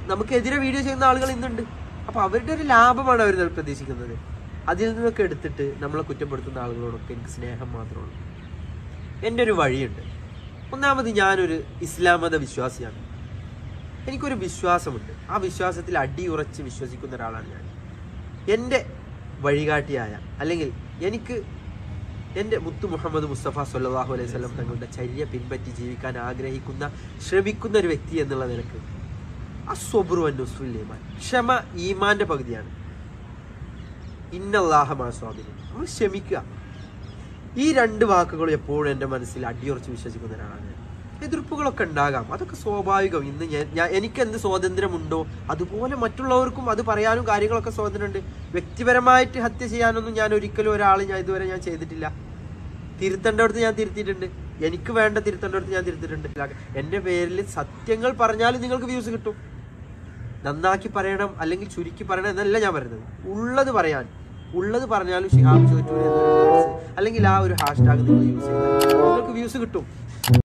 നമുക്കെതിരെ വീഡിയോ ചെയ്യുന്ന ആളുകൾ ഇന്നുണ്ട് അപ്പൊ അവരുടെ ഒരു ലാഭമാണ് അവർ പ്രതീക്ഷിക്കുന്നത് അതിൽ നിന്നൊക്കെ എടുത്തിട്ട് നമ്മളെ കുറ്റപ്പെടുത്തുന്ന ആളുകളോടൊക്കെ എനിക്ക് സ്നേഹം മാത്രമേ ഉള്ളൂ എൻ്റെ ഒരു വഴിയുണ്ട് ഒന്നാമത് ഞാനൊരു ഇസ്ലാം മത വിശ്വാസിയാണ് എനിക്കൊരു വിശ്വാസമുണ്ട് ആ വിശ്വാസത്തിൽ അടിയുറച്ച് വിശ്വസിക്കുന്ന ഒരാളാണ് ഞാൻ എൻ്റെ വഴികാട്ടിയായ അല്ലെങ്കിൽ എനിക്ക് എൻ്റെ മുത്തു മുഹമ്മദ് മുസ്തഫ സല്ലാഹു അലൈഹി സ്വലം തങ്ങളുടെ ചര്യ പിൻപറ്റി ജീവിക്കാൻ ആഗ്രഹിക്കുന്ന ശ്രമിക്കുന്ന ഒരു വ്യക്തി എന്നുള്ള നിലക്ക് അസ്വബുറുവന്നുസുല്ലീമാൻ ക്ഷമ ഈമാന്റെ പകുതിയാണ് ഇന്നല്ലാഹമാ സ്വാധീനം നമ്മൾ ക്ഷമിക്കുക ഈ രണ്ട് വാക്കുകളും എപ്പോഴും എൻ്റെ മനസ്സിൽ അടിയുറച്ച് വിശ്വസിക്കുന്ന ഒരാളാണ് ഞാൻ എതിർപ്പുകളൊക്കെ ഉണ്ടാകാം അതൊക്കെ സ്വാഭാവികം ഇന്ന് ഞാൻ ഞാൻ എനിക്ക് എന്ത് സ്വാതന്ത്ര്യമുണ്ടോ അതുപോലെ മറ്റുള്ളവർക്കും അത് പറയാനും കാര്യങ്ങളൊക്കെ സ്വാതന്ത്ര്യമുണ്ട് വ്യക്തിപരമായിട്ട് ഹത്യ ചെയ്യാനൊന്നും ഞാൻ ഒരിക്കലും ഒരാൾ ഞാൻ ഇതുവരെ ഞാൻ ചെയ്തിട്ടില്ല തിരുത്തേണ്ടടുത്ത് ഞാൻ തിരുത്തിയിട്ടുണ്ട് എനിക്ക് വേണ്ട തിരുത്തേണ്ടടുത്ത് ഞാൻ തിരുത്തിയിട്ടുണ്ട് എൻ്റെ പേരിൽ സത്യങ്ങൾ പറഞ്ഞാൽ നിങ്ങൾക്ക് വ്യൂസ് കിട്ടും നന്നാക്കി പറയണം അല്ലെങ്കിൽ ചുരുക്കി പറയണം എന്നല്ല ഞാൻ പറയുന്നത് ഉള്ളത് പറയാൻ ഉള്ളത് പറഞ്ഞാലും ഷിഹാബ് ചോദിച്ചു അല്ലെങ്കിൽ ആ ഒരു ഹാഷ്ടാഗ് നിങ്ങൾ യൂസ് ചെയ്താൽ നിങ്ങൾക്ക് വ്യൂസ് കിട്ടും